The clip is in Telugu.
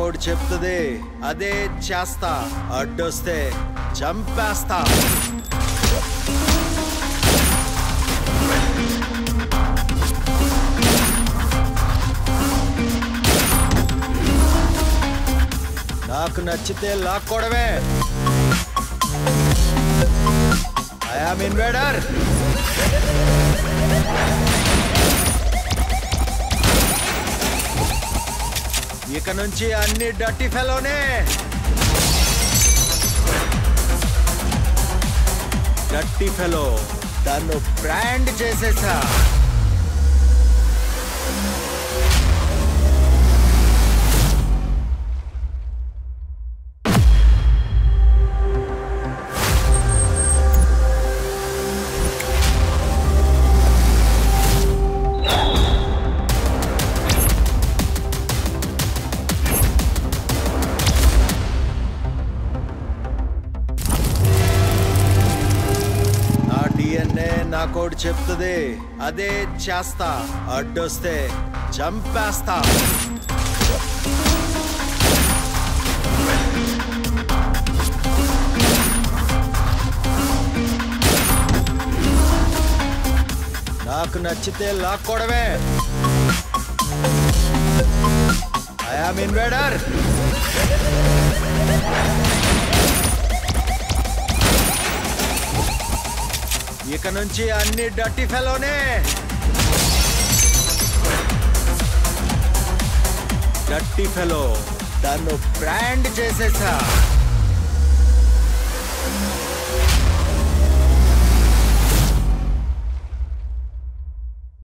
నాకోటి చెప్తుంది అదే చేస్తా అడ్డొస్తే చంపేస్తా నాకు నచ్చితే లాక్కోవడమే ఐఆమ్ ఇన్వేడర్ ఇక నుంచి అన్ని డట్టి ఫెలోనే డట్టి ఫెలో దాన్ని బ్రాండ్ చేసేసా నా డిఎన్ఏ నాకోటి చెప్తుంది అదే చేస్తా అడ్డొస్తే చంపేస్తా నాకు నచ్చితే లాక్కోవడమే ఐఆమ్ ఇన్వేడర్ ఇక నుంచి అన్ని డట్టి ఫెలోనే డట్టి ఫెలో దాన్ని బ్రాండ్ చేసేసా